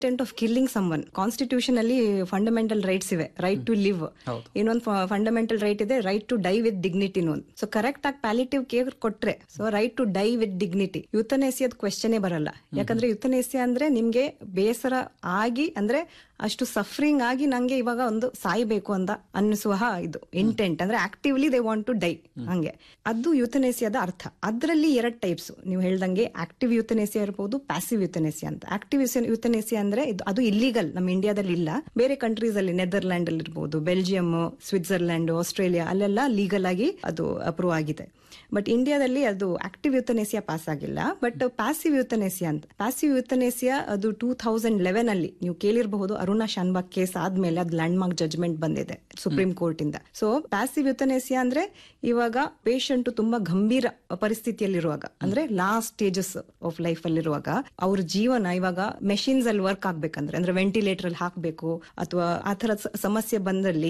intent of killing someone constitution ಅಲ್ಲಿ fundamental rights ಇವೆ right to live ಇನ್ನೊಂದು fundamental right ಇದೆ right to die with dignity ಒಂದು so correct ಆಗಿ palliative care ಕೊಟ್ರೆ so right to die with dignity ಯುತನೇಸಿಯದ question ಬರಲ್ಲ ಯಾಕಂದ್ರೆ ಯುತನೇಸಿಯ ಅಂದ್ರೆ ನಿಮ್ಗೆ ಬೇಸರ ಆಗಿ ಅಂದ್ರೆ ಅಷ್ಟು ಸಫರಿಂಗ್ ಆಗಿ ನಂಗೆ ಇವಾಗ ಒಂದು ಸಾಯ್ಬೇಕು ಅಂತ ಅನ್ನಿಸುವ ಇದು ಇಂಟೆಂಟ್ ಅಂದ್ರೆ actively they want to die ಹಂಗೆ ಅದು ಯುತನೇಸಿಯಾದ ಅರ್ಥ ಅದರಲ್ಲಿ ಎರಡ್ ಟೈಪ್ಸ್ ನೀವು ಹೇಳ್ದಂಗೆ ಆಕ್ಟಿವ್ ಯುತನೇಸಿಯಾ ಇರಬಹುದು ಪ್ಯಾಸಿವ್ ಯುತನೇಸಿಯಾ ಅಂತ ಆಕ್ಟಿವ್ ಯುತನೇಸಿಯಾ ಅಂದ್ರೆ ಇದು ಅದು ಇಲ್ಲಿಗಲ್ ನಮ್ಮ ಇಂಡಿಯಾದಲ್ಲಿ ಇಲ್ಲ ಬೇರೆ ಕಂಟ್ರೀಸ್ ಅಲ್ಲಿ ನೆದರ್ಲ್ಯಾಂಡ್ ಅಲ್ಲಿ ಇರಬಹುದು ಬೆಲ್ಜಿಯಂ ಸ್ವಿಟ್ಜರ್ಲ್ಯಾಂಡ್ ಆಸ್ಟ್ರೇಲಿಯಾ ಅಲ್ಲೆಲ್ಲ ಲೀಗಲ್ ಆಗಿ ಅದು ಅಪ್ರೂವ್ ಆಗಿದೆ ಬಟ್ ಇಂಡಿಯಾದಲ್ಲಿ ಅದು ಆಕ್ಟಿವ್ ಯುತನೇಸಿಯಾ ಪಾಸ್ ಆಗಿಲ್ಲ ಬಟ್ ಪ್ಯಾಸಿವ್ ಯುತನೇಸಿಯಾ ಅಂತ ಪ್ಯಾಸಿವ್ ಯುತನೇಸಿಯಾ ಅದು ಟೂ ಥೌಸಂಡ್ ಲೆವೆನ್ ಅಲ್ಲಿ ನೀವು ಕೇಳಿರಬಹುದು ಅರುಣಾ ಶಾನ್ಬಾಗ್ ಕೇಸ್ ಆದ್ಮೇಲೆ ಅದು ಲ್ಯಾಂಡ್ ಮಾರ್ಕ್ ಜಜ್ಮೆಂಟ್ ಬಂದಿದೆ ಸುಪ್ರೀಂ ಕೋರ್ಟ್ ಇಂದ ಸೊ ಪ್ಯಾಸಿವ್ ಯುತನೇಸಿಯಾ ಅಂದ್ರೆ ಇವಾಗ ಪೇಷಂಟ್ ತುಂಬಾ ಗಂಭೀರ ಪರಿಸ್ಥಿತಿಯಲ್ಲಿರುವಾಗ ಅಂದ್ರೆ ಲಾಸ್ಟ್ ಸ್ಟೇಜಸ್ ಆಫ್ ಲೈಫ್ ಅಲ್ಲಿರುವಾಗ ಅವ್ರ ಜೀವನ ಇವಾಗ ಮೆಷಿನ್ಸ್ ಅಲ್ಲಿ ವರ್ಕ್ ಆಗ್ಬೇಕಂದ್ರೆ ಅಂದ್ರೆ ವೆಂಟಿಲೇಟರ್ ಅಲ್ಲಿ ಹಾಕ್ಬೇಕು ಅಥವಾ ಆ ತರ ಸಮಸ್ಯೆ ಬಂದಲ್ಲಿ